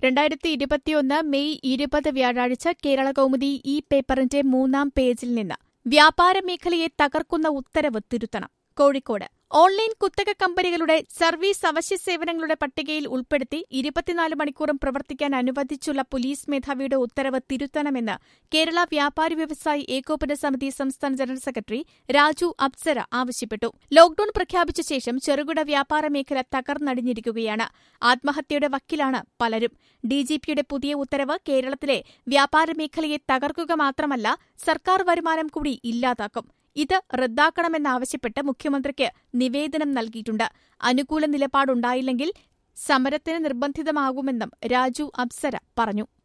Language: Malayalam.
രണ്ടായിരത്തി ഇരുപത്തിയൊന്ന് മെയ് ഇരുപത് വ്യാഴാഴ്ച കേരള കൗമുദി ഈ പേപ്പറിന്റെ മൂന്നാം പേജിൽ നിന്ന് വ്യാപാര മേഖലയെ തകർക്കുന്ന ഉത്തരവ് തിരുത്തണം കോഴിക്കോട് ഓൺലൈൻ കുത്തക കമ്പനികളുടെ സർവീസ് അവശ്യ സേവനങ്ങളുടെ പട്ടികയിൽ ഉൾപ്പെടുത്തി ഇരുപത്തിനാല് മണിക്കൂറും പ്രവർത്തിക്കാൻ അനുവദിച്ചുള്ള പോലീസ് മേധാവിയുടെ ഉത്തരവ് തിരുത്തണമെന്ന് കേരള വ്യാപാരി വ്യവസായി ഏകോപന സമിതി സംസ്ഥാന ജനറൽ സെക്രട്ടറി രാജു അപ്സര ആവശ്യപ്പെട്ടു ലോക്ഡൌൺ പ്രഖ്യാപിച്ച ശേഷം ചെറുകിട വ്യാപാര മേഖല തകർന്നടിഞ്ഞിരിക്കുകയാണ് ആത്മഹത്യയുടെ വക്കിലാണ് പലരും ഡിജിപിയുടെ പുതിയ ഉത്തരവ് കേരളത്തിലെ വ്യാപാര മേഖലയെ തകർക്കുക മാത്രമല്ല സർക്കാർ വരുമാനം കൂടി ഇല്ലാതാക്കും ഇത് റദ്ദാക്കണമെന്നാവശ്യപ്പെട്ട് മുഖ്യമന്ത്രിക്ക് നിവേദനം നൽകിയിട്ടുണ്ട് അനുകൂല നിലപാടുണ്ടായില്ലെങ്കിൽ സമരത്തിന് നിർബന്ധിതമാകുമെന്നും രാജു അപ്സര പറഞ്ഞു